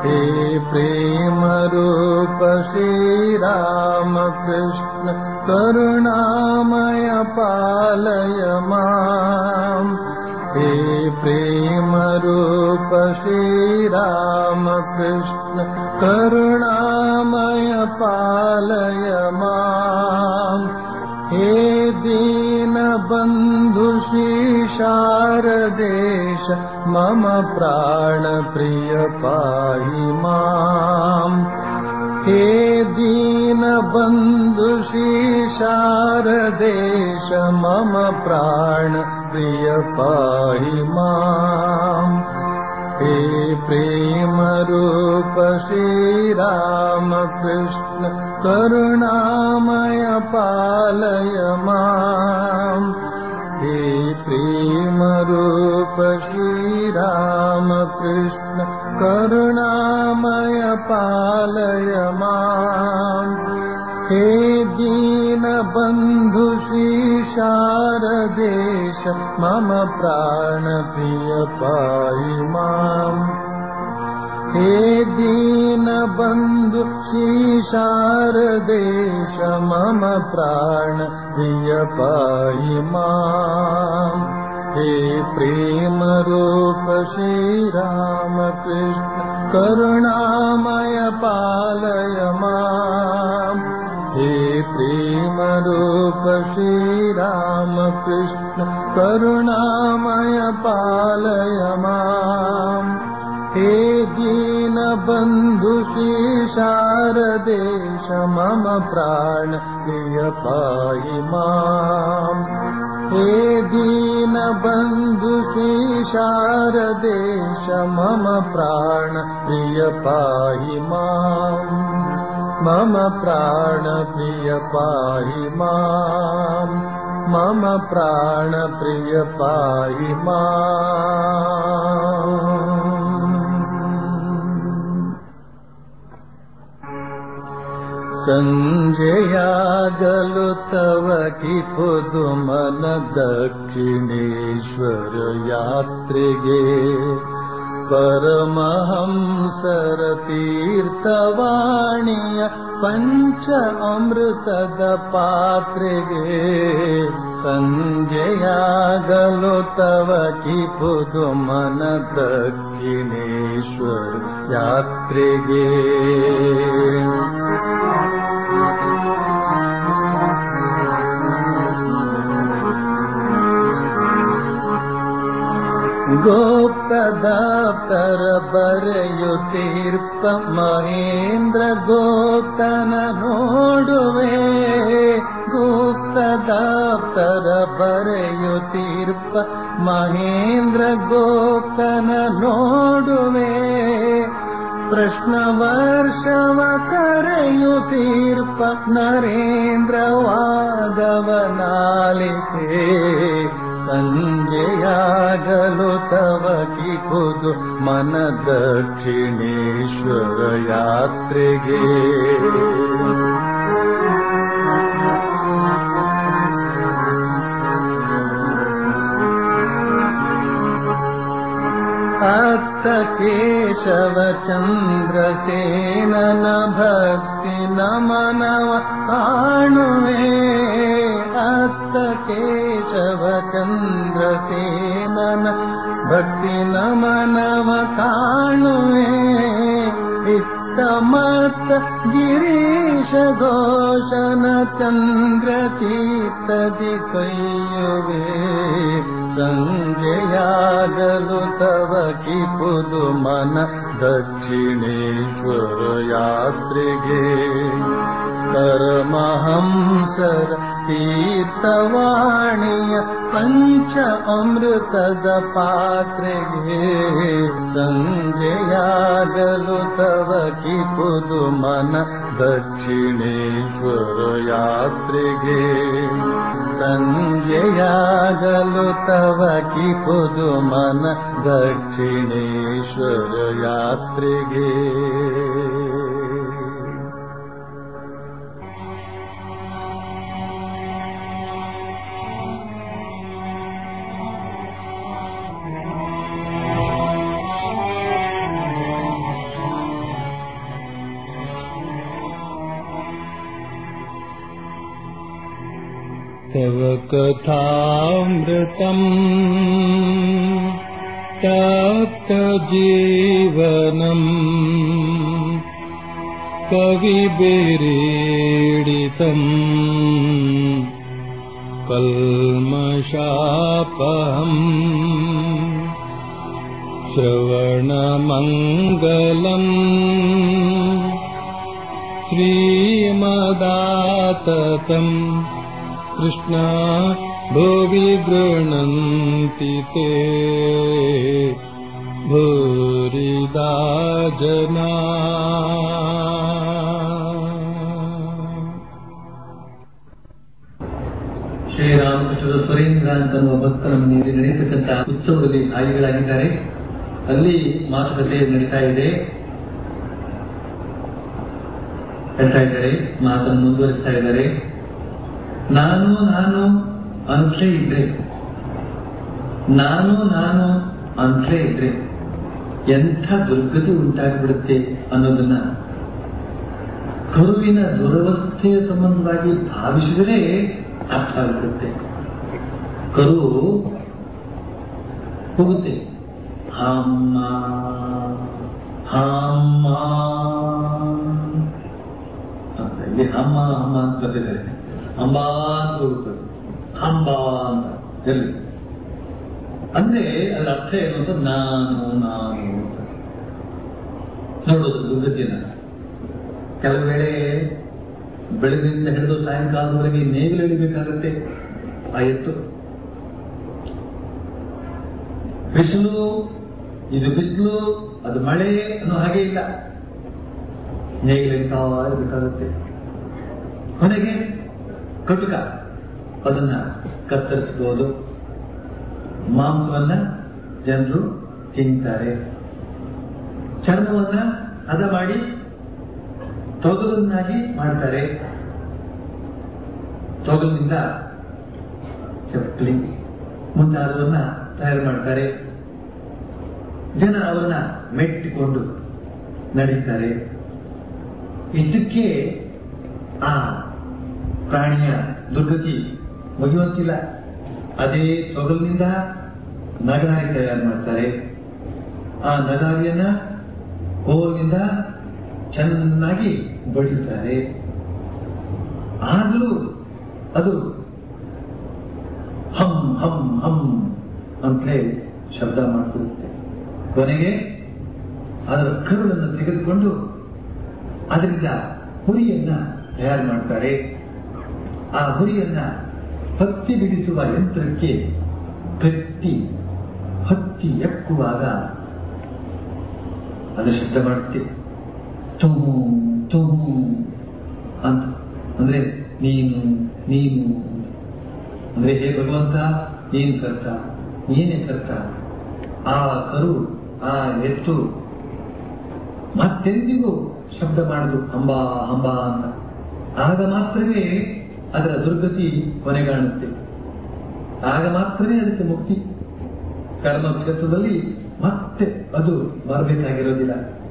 हे प्रेमरूप श्रीरामकृष्ण करुणामय पालय माम् हे प्रेमरूप श्रीरामकृष्ण करुणामय पालय माम् हे दीनबन्धु शारदेश मम प्राणप्रिय पाहि माम् हे दीनबन्धु शारदेश मम प्राणप्रिय पाहि माम् हे प्रेमरूप श्रीरामकृष्ण करुणामय पालय माम् हे प्रेमरूप श्रीरामकृष्ण करुणामय पालय माम् हे दीनबन्धु शारदेश मम प्राणप्रिय पाहि माम् हे दीनबन्धु शारदेश मम प्राणप्रिय पाहि माम् हे प्रेमरूप श्रीरामकृष्ण करुणामय पालय माम् हे प्रेमरूप श्रीरामकृष्ण करुणामय पालय माम् हे दीनबन्धु शारदेश मम प्राण प्रिय पाहि माम् हे दीनबन्धु शारदेश मम प्राण प्रिय पाहि माम् मम प्राणप्रिय पाहि माम् मम प्राणप्रिय पाहि माम् सञ्जयागलु तव कि पुदुमन दक्षिणेश्वर यात्रिगे परमहंसर तीर्थवाणीय पञ्च अमृतद पात्रिगे सञ्जयागलो तव कि पुदुमन दक्षिणेश्वर यात्रिगे गोप्तदाप्तर बರೆಯುತ್ತೀರ್ಪ ಮಹೇಂದ್ರ ಗೋಪ್ತನ ನೋಡುವೆ ಗುಪ್ತದಾಪ್ತರ ಬರೆಯುತ್ತೀರ್ಪ ಮಹೇಂದ್ರ ಗೋಪ್ತನ ನೋಡುವೆ ಪ್ರಶ್ನ ವರ್ಷವ ಕರೆಯುತ್ತೀರ್ಪ ನರೇಂದ್ರ ವಾದವನಾಲಿಕೆ ಸಂಜೆಯಾಗಲು ತವ ಕಿಪುದು ಮನ ದಕ್ಷಿಣೇಶ್ವರ ಯಾತ್ರೆಗೆ ಅತ್ತ ಕೇಶವ ಚಂದ್ರಸೇನನ ಭಕ್ತಿ ನಮನವ ಕಾಣುವೆ ಅತ್ತ ಕೇಶವ ಚಂದ್ರಸೇನನ ಭಕ್ತಿ ನಮನವ ಕಾಣುವೆ ಇತ್ತ ಮತ್ತ ಗಿರೀಶ ಘೋಷನ ಚಂದ್ರ ಚೀತದಿ ಕೈಯುವೆ ಸಂಜೆಯಾಗಲು ತವ ಕಿಪುದು ಮನ ದಕ್ಷಿಣೇಶ್ವರ ಯಾತ್ರೆಗೆ ಪರಮಹಂಸರ ತೀರ್ಥವಾಣಿಯ ಪಂಚ ಅಮೃತದ ಪಾತ್ರೆಗೆ ಸಂಜೆಯಾಗಲು ತವ ಕಿಪುದು ಮನ ದಕ್ಷಿಣೇಶ್ವರ ಯಾತ್ರೆಗೆ ಸಂಜೆಯಾಗಲು ತವ ಕಿಪುದು ಮನ ದಕ್ಷಿಣೇಶ್ವರ ಯಾತ್ರೆಗೆ तव कथामृतम् तप्तजीवनम् कविभिरीडितम् कल्मषापहम् श्रवणमङ्गलम् श्रीमदाततम् कृष्णा भुवि गृह्णन्ति ते भूरिदा जना ಶ್ರೀರಾಮಕೃಷ್ಣರು ಸುರೇಂದ್ರ ಅಂತ ಅನ್ನುವ ಭಕ್ತರನ್ನು ನೀಡಿ ನಡೆಯತಕ್ಕಂಥ ಉತ್ಸವದಲ್ಲಿ ಭಾಗಿಗಳಾಗಿದ್ದಾರೆ ಅಲ್ಲಿ ಮಾತುಕತೆ ನಡೀತಾ ಇದೆ ಹೇಳ್ತಾ ಇದ್ದಾರೆ ಮಾತನ್ನು ಮುಂದುವರಿಸ್ತಾ ಇದ್ದಾರೆ ನಾನು ನಾನು ಅಂತಲೇ ಇದ್ರೆ ನಾನು ನಾನು ಅಂತಲೇ ಇದ್ರೆ ಎಂಥ ದುರ್ಗತಿ ಉಂಟಾಗಿಬಿಡುತ್ತೆ ಅನ್ನೋದನ್ನ ಕರುವಿನ ದುರವಸ್ಥೆಯ ಸಂಬಂಧವಾಗಿ ಭಾವಿಸಿದರೆ ಅರ್ಥ ಆಗಿಬಿಡುತ್ತೆ ಕರು ಹೋಗುತ್ತೆ ಹಮ್ಮ ಹಮ್ಮ ಅಂತ ಇಲ್ಲಿ ಹಮ್ಮ ಹಮ್ಮ ಅಂತ ಬರ್ತಿದ್ದಾರೆ ಅಂಬಾ ಅಂತ ಹೋಗುತ್ತದೆ ಹಂಬ ಅಂತ ಎಲ್ಲಿ ಅಂದ್ರೆ ಅದರ ಅರ್ಥ ಏನು ಅಂತ ನಾನು ನಾನು ಅಂತ ನೋಡೋದು ದುರ್ಗತಿಯನ್ನ ಕೆಲವು ವೇಳೆ ಬೆಳಗಿನಿಂದ ಹಿಡಿದು ಸಾಯಂಕಾಲದವರೆಗೆ ನೇಗಿಲು ಇಳಿಬೇಕಾಗತ್ತೆ ಆ ಎತ್ತು ಬಿಸಿಲು ಇದು ಬಿಸಿಲು ಅದು ಮಳೆ ಅನ್ನೋ ಹಾಗೆ ಇಲ್ಲ ನೇಗಿಲು ಇಳಿತಾ ಇರಬೇಕಾಗುತ್ತೆ ಕೊನೆಗೆ ಕಟುಕ ಅದನ್ನ ಕತ್ತರಿಸಬಹುದು ಮಾಂಸವನ್ನ ಜನರು ತಿಂತಾರೆ ಚರ್ಮವನ್ನ ಹದ ಮಾಡಿ ತೊಗಲನ್ನಾಗಿ ಮಾಡ್ತಾರೆ ತೊಗಲಿನಿಂದ ಚಪ್ಪಲಿ ಮುಂತಾದವನ್ನ ತಯಾರು ಮಾಡ್ತಾರೆ ಜನ ಅವನ್ನ ಮೆಟ್ಟಿಕೊಂಡು ನಡೀತಾರೆ ಇಷ್ಟಕ್ಕೆ ಆ ಪ್ರಾಣಿಯ ದುರ್ಗತಿ ಮುಗಿಯುವಂತಿಲ್ಲ ಅದೇ ತೊಗಲಿನಿಂದ ನಗಾರಿ ತಯಾರು ಮಾಡ್ತಾರೆ ಆ ನಗಾರಿಯನ್ನ ಕೋಲಿನಿಂದ ಚೆನ್ನಾಗಿ ಬಡಿತಾರೆ ಆಗಲೂ ಅದು ಹಮ್ ಹಮ್ ಹಮ್ ಅಂತಲೇ ಶಬ್ದ ಮಾಡ್ತಿರುತ್ತೆ ಕೊನೆಗೆ ಅದರ ಕರುಳನ್ನು ತೆಗೆದುಕೊಂಡು ಅದರಿಂದ ಹುರಿಯನ್ನ ತಯಾರು ಮಾಡ್ತಾರೆ ಆ ಹುರಿಯನ್ನ ಹತ್ತಿ ಬಿಡಿಸುವ ಯಂತ್ರಕ್ಕೆ ಕಟ್ಟಿ ಹತ್ತಿ ಎಕ್ಕುವಾಗ ಅದು ಶಬ್ದ ಮಾಡುತ್ತೆ ತುಮು ತುಮು ಅಂತ ಅಂದ್ರೆ ನೀನು ನೀನು ಅಂದ್ರೆ ಹೇ ಭಗವಂತ ನೀನು ಕರ್ತ ನೀನೇ ಕರ್ತ ಆ ಕರು ಆ ಎತ್ತು ಮತ್ತೆಂದಿಗೂ ಶಬ್ದ ಮಾಡುದು ಅಂಬಾ ಅಂಬಾ ಅಂತ ಆಗ ಮಾತ್ರವೇ ಅದರ ದುರ್ಗತಿ ಕೊನೆಗಾಣುತ್ತೆ ಆಗ ಮಾತ್ರವೇ ಅದಕ್ಕೆ ಮುಕ್ತಿ ಕರ್ಮ ಕ್ಷೇತ್ರದಲ್ಲಿ ಮತ್ತೆ ಅದು ಬರಬೇಕಾಗಿರೋದಿಲ್ಲ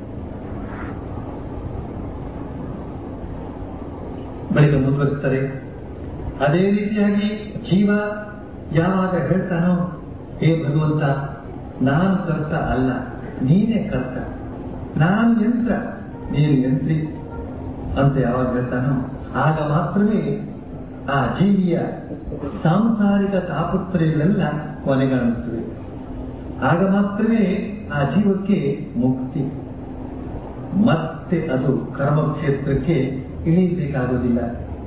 ಬಳಿಕ ಮುಂದುವರಿಸ್ತಾರೆ ಅದೇ ರೀತಿಯಾಗಿ ಜೀವ ಯಾವಾಗ ಹೇಳ್ತಾನೋ ಹೇ ಭಗವಂತ ನಾನು ಕರ್ತ ಅಲ್ಲ ನೀನೇ ಕರ್ತ ನಾನು ಯಂತ್ರ ನೀನು ಯಂತ್ರಿ ಅಂತ ಯಾವಾಗ ಹೇಳ್ತಾನೋ ಆಗ ಮಾತ್ರವೇ ಆ ಜೀವಿಯ ಸಾಂಸಾರಿಕ ತಾಪತ್ರಯಗಳೆಲ್ಲ ಕೊನೆಗಾಣುತ್ತವೆ ಆಗ ಮಾತ್ರವೇ ಆ ಜೀವಕ್ಕೆ ಮುಕ್ತಿ ಮತ್ತೆ ಅದು ಕರ್ಮಕ್ಷೇತ್ರಕ್ಕೆ ಇಳಿಯಬೇಕಾಗುವುದಿಲ್ಲ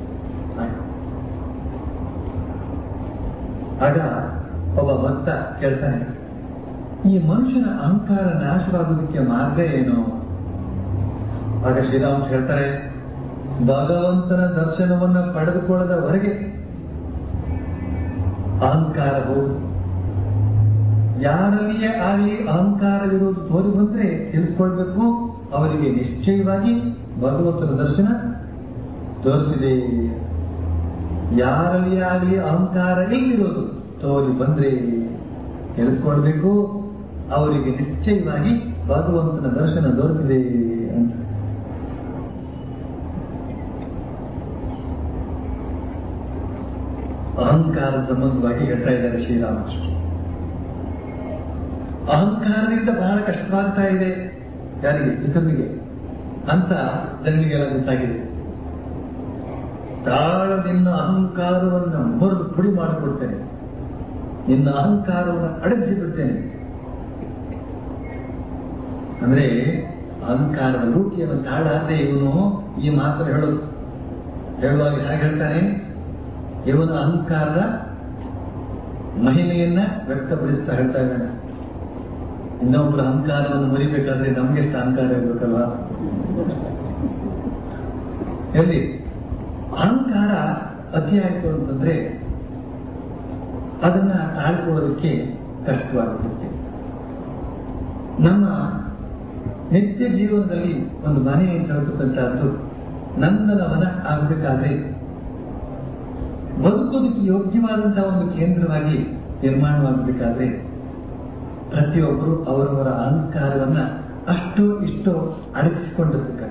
ಆಗ ಒಬ್ಬ ಭಕ್ತ ಕೇಳ್ತಾನೆ ಈ ಮನುಷ್ಯನ ಅಹಂಕಾರ ನಾಶವಾಗುವುದಕ್ಕೆ ಮಾರ್ಗ ಏನು ಆಗ ಶ್ರೀರಾಮ್ ಹೇಳ್ತಾರೆ ಭಗವಂತನ ದರ್ಶನವನ್ನು ಪಡೆದುಕೊಳ್ಳದವರೆಗೆ ಅಹಂಕಾರ ಹೋಗುದು ಯಾರಲ್ಲಿಯೇ ಆಗಲಿ ಅಹಂಕಾರವಿರುವುದು ತೋರಿ ಬಂದ್ರೆ ತಿಳಿಸ್ಕೊಳ್ಬೇಕು ಅವರಿಗೆ ನಿಶ್ಚಯವಾಗಿ ಭಗವಂತನ ದರ್ಶನ ತೋರಿಸಿದೆ ಯಾರಲ್ಲಿ ಆಗಲಿ ಅಹಂಕಾರ ಎಲ್ಲಿರೋದು ತೋರಿ ಬಂದ್ರೆ ತಿಳಿಸ್ಕೊಳ್ಬೇಕು ಅವರಿಗೆ ನಿಶ್ಚಯವಾಗಿ ಭಗವಂತನ ದರ್ಶನ ದೊರೆತಿದೆ ಅಂತ ಅಹಂಕಾರ ಸಂಬಂಧವಾಗಿ ಹೇಳ್ತಾ ಇದ್ದಾರೆ ಶ್ರೀರಾಮಕೃಷ್ಣ ಅಹಂಕಾರದಿಂದ ಬಹಳ ಕಷ್ಟವಾಗ್ತಾ ಇದೆ ಯಾರಿಗೆ ಇತರರಿಗೆ ಅಂತ ಜನರಿಗೆಲ್ಲ ಗೊತ್ತಾಗಿದೆ ತಾಳ ನಿನ್ನ ಅಹಂಕಾರವನ್ನು ಮುರಿದು ಪುಡಿ ಮಾಡಿಕೊಡ್ತೇನೆ ನಿನ್ನ ಅಹಂಕಾರವನ್ನು ಅಡಗಿಸಿ ಬಿಡ್ತೇನೆ ಅಂದ್ರೆ ಅಹಂಕಾರದ ಲೂಟಿಯನ್ನು ತಾಳಾದ್ರೆ ಇವನು ಈ ಮಾತನ್ನು ಹೇಳೋದು ಹೇಳುವಾಗ ಹೇಗೆ ಹೇಳ್ತಾನೆ ಇವನ ಅಹಂಕಾರದ ಮಹಿಮೆಯನ್ನ ವ್ಯಕ್ತಪಡಿಸ್ತಾ ಹೇಳ್ತಾ ಇದ್ದಾನೆ ಇನ್ನೊಬ್ಬರ ಅಹಂಕಾರವನ್ನು ಮರಿಬೇಕಾದ್ರೆ ನಮ್ಗೆ ಎಷ್ಟು ಅಹಂಕಾರ ಇರ್ಬೇಕಲ್ವಾ ಎಲ್ಲಿ ಅಹಂಕಾರ ಅತಿಯಾಯಿತು ಅಂತಂದ್ರೆ ಅದನ್ನ ತಾಳ್ಕೊಳ್ಳೋದಕ್ಕೆ ಕಷ್ಟವಾಗುತ್ತೆ ನಮ್ಮ ನಿತ್ಯ ಜೀವನದಲ್ಲಿ ಒಂದು ಮನೆ ಅಂತ ಹೇಳ್ತಕ್ಕಂಥದ್ದು ನಂದನವನ ಆಗಬೇಕಾದ್ರೆ ಬದುಕೋದಕ್ಕೆ ಯೋಗ್ಯವಾದಂತಹ ಒಂದು ಕೇಂದ್ರವಾಗಿ ನಿರ್ಮಾಣವಾಗಬೇಕಾದ್ರೆ ಪ್ರತಿಯೊಬ್ಬರು ಅವರವರ ಅಹಂಕಾರವನ್ನ ಅಷ್ಟು ಇಷ್ಟು ಅಡಗಿಸಿಕೊಂಡಿರ್ಬೇಕಾಗುತ್ತೆ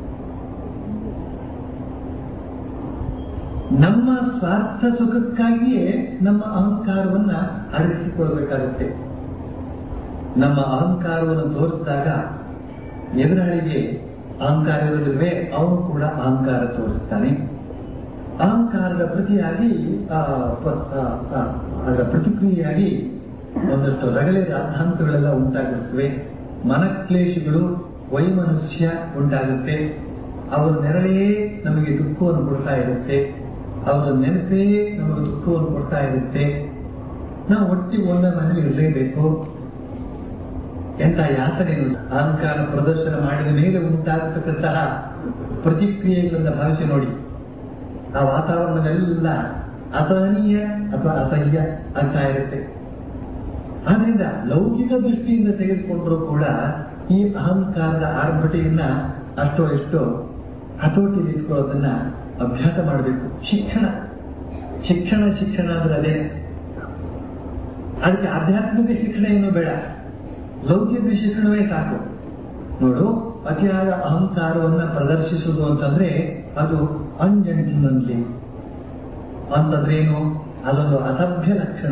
ನಮ್ಮ ಸ್ವಾರ್ಥ ಸುಖಕ್ಕಾಗಿಯೇ ನಮ್ಮ ಅಹಂಕಾರವನ್ನ ಅಡಗಿಸಿಕೊಳ್ಬೇಕಾಗುತ್ತೆ ನಮ್ಮ ಅಹಂಕಾರವನ್ನು ತೋರಿಸಿದಾಗ ಎದುರಾಳಿಗೆ ಅಹಂಕಾರ ಇರೋದಿಲ್ವೇ ಅವನು ಕೂಡ ಅಹಂಕಾರ ತೋರಿಸ್ತಾನೆ ಅಹಂಕಾರದ ಪ್ರತಿಯಾಗಿ ಆ, ಪ- ಆ, ಆ, ಅದರ ಪ್ರತಿಕ್ರಿಯೆಯಾಗಿ ಒಂದಷ್ಟು ರಗಳೆ ರಾದ್ಧಾಂತಗಳೆಲ್ಲ ಉಂಟಾಗುತ್ತವೆ ಮನಕ್ಲೇಶಗಳು ವೈಮನಸ್ಯ ಉಂಟಾಗುತ್ತೆ ಅವರ ನೆರಳೇ ನಮಗೆ ದುಃಖವನ್ನು ಕೊಡ್ತಾ ಇರುತ್ತೆ ಅವರ ನೆನಪೇ ನಮಗೆ ದುಃಖವನ್ನು ಕೊಡ್ತಾ ಇರುತ್ತೆ ನಾವು ಒಟ್ಟಿಗೆ ಒಂದ ಮನೇಲಿ ಇರಲೇಬೇಕು ಎಂತ ಯಾತನೆ ಅಹಂಕಾರ ಪ್ರದರ್ಶನ ಮಾಡಿದ ಮೇಲೆ ಉಂಟಾಗತಕ್ಕಂತಹ ಪ್ರತಿಕ್ರಿಯೆಗಳಿಂದ ಭಾವಿಸಿ ನೋಡಿ ಆ ವಾತಾವರಣದೆಲ್ಲ ಅಸಹನೀಯ ಅಥವಾ ಅಸಹ್ಯ ಆಗ್ತಾ ಇರುತ್ತೆ ಆದ್ರಿಂದ ಲೌಕಿಕ ದೃಷ್ಟಿಯಿಂದ ತೆಗೆದುಕೊಂಡ್ರೂ ಕೂಡ ಈ ಅಹಂಕಾರದ ಆರ್ಭಟೆಯನ್ನ ಅಷ್ಟೋ ಎಷ್ಟೋ ಹತೋಟಿಯಲ್ಲಿ ಇಟ್ಕೊಳ್ಳೋದನ್ನ ಅಭ್ಯಾಸ ಮಾಡಬೇಕು ಶಿಕ್ಷಣ ಶಿಕ್ಷಣ ಶಿಕ್ಷಣ ಅಂದ್ರೆ ಅದೇ ಅದಕ್ಕೆ ಆಧ್ಯಾತ್ಮಿಕ ಶಿಕ್ಷಣ ಏನು ಬೇಡ ಲೌಕಿಕ ಶಿಕ್ಷಣವೇ ಸಾಕು ನೋಡು ಅತಿಯಾದ ಅಹಂಕಾರವನ್ನ ಪ್ರದರ್ಶಿಸುವುದು ಅಂತಂದ್ರೆ ಅದು ಅಂಜಂಟಿನಲ್ಲಿ ಅಂತಂದ್ರೇನು ಅದೊಂದು ಅಸಭ್ಯ ಲಕ್ಷಣ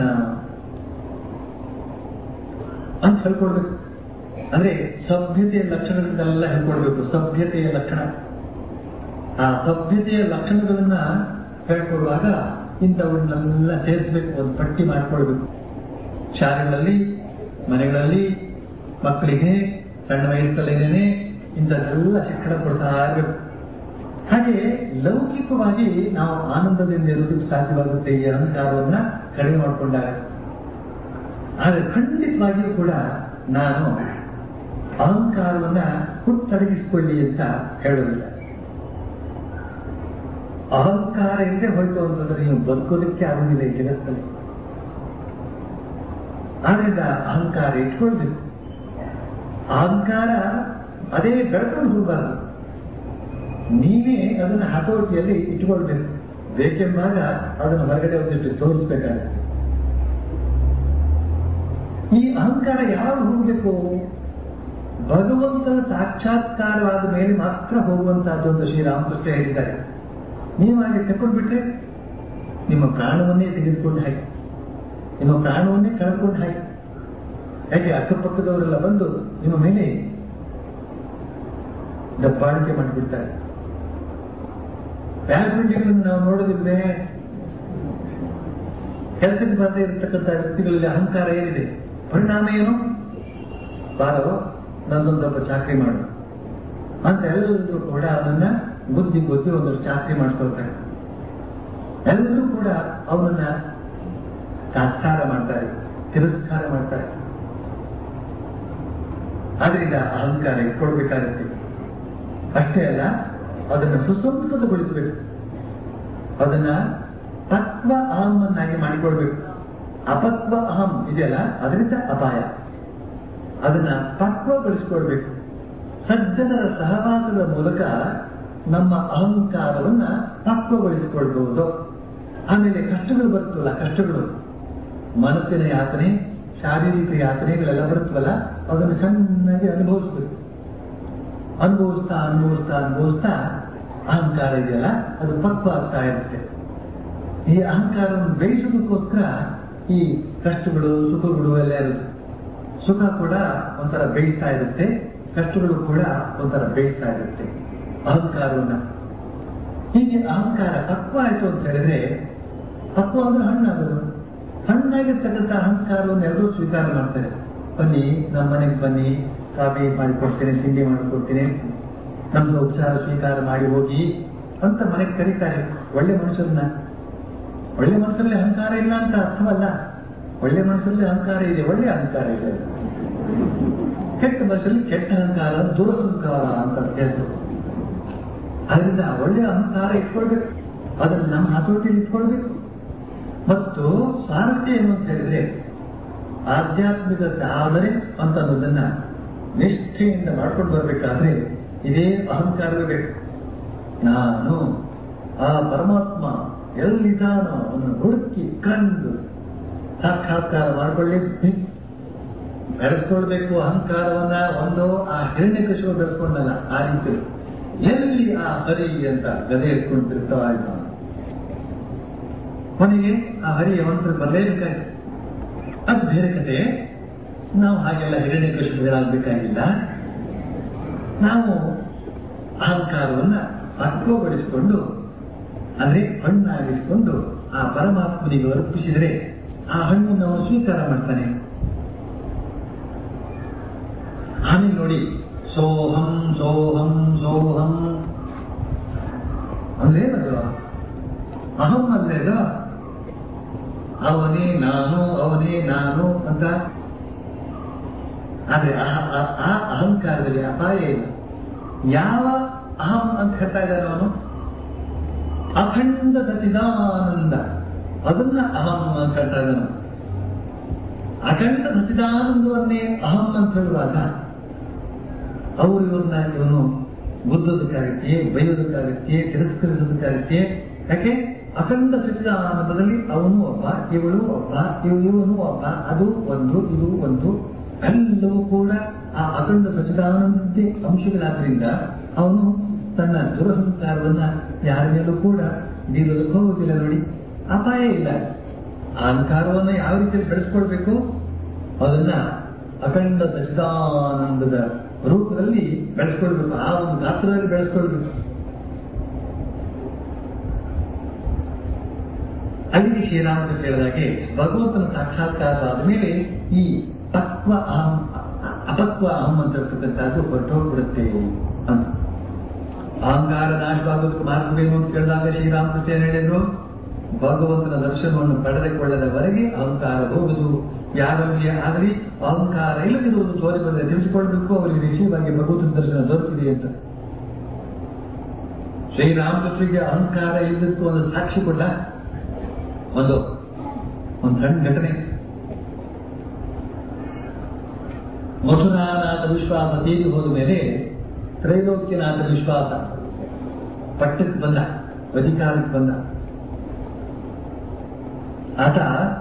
ಅಂತ ಹೇಳ್ಕೊಡ್ಬೇಕು ಅಂದ್ರೆ ಸಭ್ಯತೆಯ ಲಕ್ಷಣಗಳನ್ನೆಲ್ಲ ಹೇಳ್ಕೊಡ್ಬೇಕು ಸಭ್ಯತೆಯ ಲಕ್ಷಣ ಆ ಸಭ್ಯತೆಯ ಲಕ್ಷಣಗಳನ್ನ ಹೇಳ್ಕೊಡುವಾಗ ಇಂಥವನ್ನೆಲ್ಲ ಸೇರಿಸ್ಬೇಕು ಒಂದು ಪಟ್ಟಿ ಮಾಡ್ಕೊಳ್ಬೇಕು ಶಾಲೆಗಳಲ್ಲಿ ಮನೆಗಳಲ್ಲಿ ಮಕ್ಕಳಿಗೆ ಸಣ್ಣ ವಯಸ್ಸಲ್ಲೇನೆ ಇಂಥದ್ದೆಲ್ಲ ಶಿಕ್ಷಣ ಕೊಡ್ತಾ ಇರಬೇಕು ಹಾಗೆ ಲೌಕಿಕವಾಗಿ ನಾವು ಆನಂದದಿಂದ ಇರೋದಕ್ಕೆ ಸಾಧ್ಯವಾಗುತ್ತೆ ಈ ಅಹಂಕಾರವನ್ನ ಕಡಿಮೆ ಮಾಡಿಕೊಂಡಾಗ ಆದರೆ ಖಂಡಿತವಾಗಿಯೂ ಕೂಡ ನಾನು ಅಹಂಕಾರವನ್ನ ಹುಟ್ಟಡಗಿಸಿಕೊಳ್ಳಿ ಅಂತ ಹೇಳೋದಿಲ್ಲ ಅಹಂಕಾರ ಇಲ್ಲದೆ ಹೋಯ್ತು ಅಂತಂದ್ರೆ ನೀವು ಬದುಕೋದಕ್ಕೆ ಆಗುದಿಲ್ಲ ಈ ಜಗತ್ತಲ್ಲಿ ಆದ್ರಿಂದ ಅಹಂಕಾರ ಇಟ್ಕೊಳ್ಬೇಕು ಅಹಂಕಾರ ಅದೇ ಬೆಳ್ಕೊಂಡು ಹೋಗಬಾರ್ದು ನೀವೇ ಅದನ್ನ ಹತೋಟಿಯಲ್ಲಿ ಇಟ್ಕೊಳ್ಬೇಕು ಬೇಕೆಂಬಾಗ ಅದನ್ನು ಹೊರಗಡೆ ಒಂದಿಷ್ಟು ತೋರಿಸ್ಬೇಕಾಗುತ್ತೆ ಈ ಅಹಂಕಾರ ಯಾವಾಗ ಹೋಗಬೇಕು ಭಗವಂತನ ಸಾಕ್ಷಾತ್ಕಾರವಾದ ಮೇಲೆ ಮಾತ್ರ ಹೋಗುವಂತಹದ್ದು ಅಂತ ಶ್ರೀರಾಮಕೃಷ್ಣ ಹೇಳಿದ್ದಾರೆ ನೀವು ಹಾಗೆ ತಕೊಂಡ್ಬಿಟ್ರೆ ನಿಮ್ಮ ಪ್ರಾಣವನ್ನೇ ತೆಗೆದುಕೊಂಡು ಹಾಕಿ ನಿಮ್ಮ ಪ್ರಾಣವನ್ನೇ ಕಳ್ಕೊಂಡು ಹಾಕಿ ಯಾಕೆ ಅಕ್ಕಪಕ್ಕದವರೆಲ್ಲ ಬಂದು ನಿಮ್ಮ ಮೇಲೆ ದಬ್ಬಾಳಿಕೆ ಮಾಡಿಬಿಡ್ತಾರೆ ವ್ಯಾಲ್ಪಿಂಡಿಗಳನ್ನು ನಾವು ನೋಡೋದಿಲ್ವೇ ಕೆಲಸಕ್ಕೆ ಬರದೇ ಇರತಕ್ಕಂಥ ವ್ಯಕ್ತಿಗಳಲ್ಲಿ ಅಹಂಕಾರ ಏನಿದೆ ಪರಿಣಾಮ ಏನು ಬಾರೋ ನನ್ನೊಂದೊಬ್ಬ ಚಾಕರಿ ಮಾಡು ಅಂತ ಎಲ್ಲರೂ ಕೂಡ ಅದನ್ನ ಬುದ್ಧಿ ಬುದ್ಧಿ ಒಂದಷ್ಟು ಚಾಕರಿ ಮಾಡ್ಕೊಳ್ತಾರೆ ಎಲ್ಲರೂ ಕೂಡ ಅವನನ್ನ ತಾತ್ಸಾರ ಮಾಡ್ತಾರೆ ತಿರಸ್ಕಾರ ಮಾಡ್ತಾರೆ ಆದ್ರಿಂದ ಅಹಂಕಾರ ಇಟ್ಕೊಳ್ಬೇಕಾಗುತ್ತೆ ಅಷ್ಟೇ ಅಲ್ಲ ಅದನ್ನು ಸುಸಂಸ್ಕೃತಗೊಳಿಸಬೇಕು ಅದನ್ನ ತತ್ವ ಅಹಮ್ಮನ್ನಾಗಿ ಮಾಡಿಕೊಳ್ಬೇಕು ಅಪತ್ವ ಅಹಂ ಇದೆಯಲ್ಲ ಅದರಿಂದ ಅಪಾಯ ಅದನ್ನ ಪಕ್ವಗೊಳಿಸಿಕೊಳ್ಬೇಕು ಸಜ್ಜನರ ಸಹವಾಸದ ಮೂಲಕ ನಮ್ಮ ಅಹಂಕಾರವನ್ನ ಪಕ್ವಗೊಳಿಸಿಕೊಳ್ಬಹುದು ಆಮೇಲೆ ಕಷ್ಟಗಳು ಬರುತ್ತವಲ್ಲ ಕಷ್ಟಗಳು ಮನಸ್ಸಿನ ಯಾತನೆ ಶಾರೀರಿಕ ಯಾತನೆಗಳೆಲ್ಲ ಬರುತ್ತವಲ್ಲ ಅದನ್ನು ಚೆನ್ನಾಗಿ ಅನುಭವಿಸ್ಬೇಕು ಅನುಭವಿಸ್ತಾ ಅನುಭವಿಸ್ತಾ ಅನುಭವಿಸ್ತಾ ಅಹಂಕಾರ ಇದೆಯಲ್ಲ ಅದು ಪಕ್ವ ಆಗ್ತಾ ಇರುತ್ತೆ ಈ ಅಹಂಕಾರವನ್ನು ಬೇಯಿಸೋದಕ್ಕೋಸ್ಕರ ಈ ಕಷ್ಟಗಳು ಸುಖಗಳು ಎಲ್ಲ ಇರುತ್ತೆ ಸುಖ ಕೂಡ ಒಂಥರ ಬೇಯಿಸ್ತಾ ಇರುತ್ತೆ ಕಷ್ಟಗಳು ಕೂಡ ಒಂಥರ ಬೇಯಿಸ್ತಾ ಇರುತ್ತೆ ಅಹಂಕಾರವನ್ನ ಹೀಗೆ ಅಹಂಕಾರ ತತ್ವ ಆಯ್ತು ಅಂತ ಹೇಳಿದ್ರೆ ತತ್ವ ಅಂದ್ರೆ ಹಣ್ಣಾಗೋದು ಹಣ್ಣಾಗಿರ್ತಕ್ಕಂಥ ಅಹಂಕಾರವನ್ನು ಎಲ್ಲರೂ ಸ್ವೀಕಾರ ಮಾಡ್ತಾರೆ ಬನ್ನಿ ನಮ್ಮ ಮನೆಗೆ ಬನ್ನಿ ಕಾಫಿ ಮಾಡಿಕೊಡ್ತೇನೆ ತಿಂಡಿ ಮಾಡಿಕೊಡ್ತೇನೆ ನಮ್ದು ಉಪಚಾರ ಸ್ವೀಕಾರ ಮಾಡಿ ಹೋಗಿ ಅಂತ ಮನೆಗೆ ಕರೀತಾರೆ ಒಳ್ಳೆ ಮನುಷ್ಯರನ್ನ ಒಳ್ಳೆ ಮನಸ್ಸಲ್ಲಿ ಅಹಂಕಾರ ಇಲ್ಲ ಅಂತ ಅರ್ಥವಲ್ಲ ಒಳ್ಳೆ ಮನಸ್ಸಲ್ಲಿ ಅಹಂಕಾರ ಇದೆ ಒಳ್ಳೆ ಅಹಂಕಾರ ಇದೆ ಕೆಟ್ಟ ಮನಸ್ಸಲ್ಲಿ ಕೆಟ್ಟ ಅಹಂಕಾರ ದುರಹಂಕಾರ ಅಂತ ಹೆಸರು ಅದರಿಂದ ಒಳ್ಳೆ ಅಹಂಕಾರ ಇಟ್ಕೊಳ್ಬೇಕು ಅದನ್ನು ನಮ್ಮ ಹತೋಟಿಯಲ್ಲಿ ಇಟ್ಕೊಳ್ಬೇಕು ಮತ್ತು ಸಾರಥ್ಯ ಏನು ಅಂತ ಹೇಳಿದ್ರೆ ಆಧ್ಯಾತ್ಮಿಕ ಸಾಧನೆ ಅಂತ ಅನ್ನೋದನ್ನ ನಿಷ್ಠೆಯಿಂದ ಮಾಡ್ಕೊಂಡು ಬರ್ಬೇಕಾದ್ರೆ ಇದೇ ಅಹಂಕಾರವೇ ಬೇಕು ನಾನು ಆ ಪರಮಾತ್ಮ ಎಲ್ಲಿದ್ದಾನೋ ಅವನು ಹುಡುಕಿ ಕಂಡು ಸಾಕ್ಷಾತ್ಕಾರ ಮಾಡಿಕೊಳ್ಳಿ ಬೆಳೆಸ್ಕೊಳ್ಬೇಕು ಅಹಂಕಾರವನ್ನ ಒಂದು ಆ ಹಿರಣ್ಯಕಶಿವ ಬೆಳೆಸ್ಕೊಂಡಲ್ಲ ಆ ರೀತಿ ಎಲ್ಲಿ ಆ ಹರಿ ಅಂತ ಗದೆ ಎತ್ಕೊಂಡು ತಿರ್ತಾ ಇದ್ದಾನೆ ಕೊನೆಗೆ ಆ ಹರಿಯ ಮಂತ್ರ ಬರಲೇಬೇಕಾಯ್ತು ಅದು ಬೇರೆ ಕತೆ ನಾವು ಹಾಗೆಲ್ಲ ಹಿರಣ್ಯಕಶಿಪುಗಳಾಗಬೇಕಾಗಿಲ್ಲ ನಾವು ಅಹಂಕಾರವನ್ನ ಪಕ್ವಗೊಳಿಸಿಕೊಂಡು ಅಂದ್ರೆ ಹಣ್ಣಾಗಿಸಿಕೊಂಡು ಆ ಪರಮಾತ್ಮನಿಗೆ ಅರ್ಪಿಸಿದರೆ ಆ ಹಣ್ಣನ್ನು ಅವನು ಸ್ವೀಕಾರ ಮಾಡ್ತಾನೆ ಆಮೇಲೆ ನೋಡಿ ಸೋಹಂ ಸೋಹಂ ಸೋಹಂ ಅಂದ್ರೇನದು ಅಹಂ ಅಂದ್ರೆ ಅದು ಅವನೇ ನಾನು ಅವನೇ ನಾನು ಅಂತ ಆದ್ರೆ ಆ- ಆ- ಆ ಅಹಂಕಾರದಲ್ಲಿ ಅಪಾಯ ಇಲ್ಲ ಯಾವ ಅಹಂ ಅಂತ ಹೇಳ್ತಾ ಇದ್ದಾನೆ ಅವನು ಅಖಂಡ ಸಚಿದಾನಂದ ಅದನ್ನ ಅಹಂ ಅಂತ ಹೇಳ್ತಾ ಇದ್ದಾನೆ ಅಖಂಡ ಸಚಿದಾನಂದವನ್ನೇ ಅಹಂ ಅಂತ ಹೇಳುವಾಗ ಅವರು ಇವ್ರನ್ನ ಇವನು ಗುದ್ದೋದಕ್ಕಾಗತ್ತೆ ಬೈಯೋದಕ್ಕಾಗತ್ತೆ ತಿರಸ್ಕರಿಸೋದಕ್ಕಾಗತ್ತೆ ಯಾಕೆ ಅಖಂಡ ಸಚಿದಾನಂದದಲ್ಲಿ ಅವನು ಒಬ್ಬ ಇವಳು ಒಬ್ಬ ಇವ್ ಇವನು ಒಬ್ಬ ಅದು ಒಂದು ಇದು ಒಂದು ಎಲ್ಲವೂ ಕೂಡ ಆ ಅಖಂಡ ಸಚಿದಾನಂದೇ ಅಂಶಗಳಾದ್ರಿಂದ ಅವನು ತನ್ನ ದುರಹಂಕಾರವನ್ನ ಯಾರ ಮೇಲೂ ಕೂಡ ಬೀರೋದಕ್ಕೆ ಹೋಗುದಿಲ್ಲ ನೋಡಿ ಅಪಾಯ ಇಲ್ಲ ಅಹಂಕಾರವನ್ನ ಯಾವ ರೀತಿ ಬೆಳೆಸ್ಕೊಳ್ಬೇಕು ಅದನ್ನ ಅಖಂಡ ಸಚಿದಾನಂದದ ರೂಪದಲ್ಲಿ ಬೆಳೆಸ್ಕೊಳ್ಬೇಕು ಆ ಒಂದು ಗಾತ್ರದಲ್ಲಿ ಬೆಳೆಸ್ಕೊಳ್ಬೇಕು ಅಲ್ಲಿ ಶ್ರೀರಾಮಕೃಷ್ಣ ಹೇಳಿದಾಗೆ ಭಗವಂತನ ಸಾಕ್ಷಾತ್ಕಾರವಾದ ಮೇಲೆ ಈ ತತ್ವ ಅಹಂ ಅಪತ್ವ ಅಹಂ ಅಂತ ಇರ್ತಕ್ಕಂಥದ್ದು ಹೊರಟೋಗ್ಬಿಡುತ್ತೆ ಅಂತ ಅಹಂಕಾರ ನಾಶವಾಗೋದಕ್ಕೆ ಮಾರ್ಗವೇನು ಅಂತ ಕೇಳಿದಾಗ ಶ್ರೀರಾಮಕೃಷ್ಣ ಏನ್ ಹೇಳಿದ್ರು ಭಗವಂತನ ದರ್ಶನವನ್ನು ಪಡೆದುಕೊಳ್ಳದವರೆಗೆ ಅಹಂಕಾರ ಹೋಗುದು ಯಾರಲ್ಲಿ ಆಗಲಿ ಅಹಂಕಾರ ಇಲ್ಲದಿರುವುದು ತೋರಿ ಬಂದರೆ ತಿಳಿಸಿಕೊಳ್ಬೇಕು ಅವರಿಗೆ ನಿಶ್ಚಯವಾಗಿ ಭಗವಂತನ ದರ್ಶನ ದೊರಕಿದೆ ಅಂತ ಶ್ರೀರಾಮಕೃಷ್ಣಗೆ ಅಹಂಕಾರ ಇಲ್ಲದಕ್ಕೂ ಒಂದು ಸಾಕ್ಷಿ ಕೊಟ್ಟ ಒಂದು ಒಂದು ಸಣ್ಣ ಘಟನೆ ಮಧುರಾನಾಥ ವಿಶ್ವಾಸ ತೀರಿ ಹೋದ ಮೇಲೆ ತ್ರೈಲೋಕ್ಯನಾಥ ವಿಶ್ವಾಸ ಪಟ್ಟಕ್ಕೆ ಬಂದ ಅಧಿಕಾರಕ್ಕೆ ಬಂದ ಆತ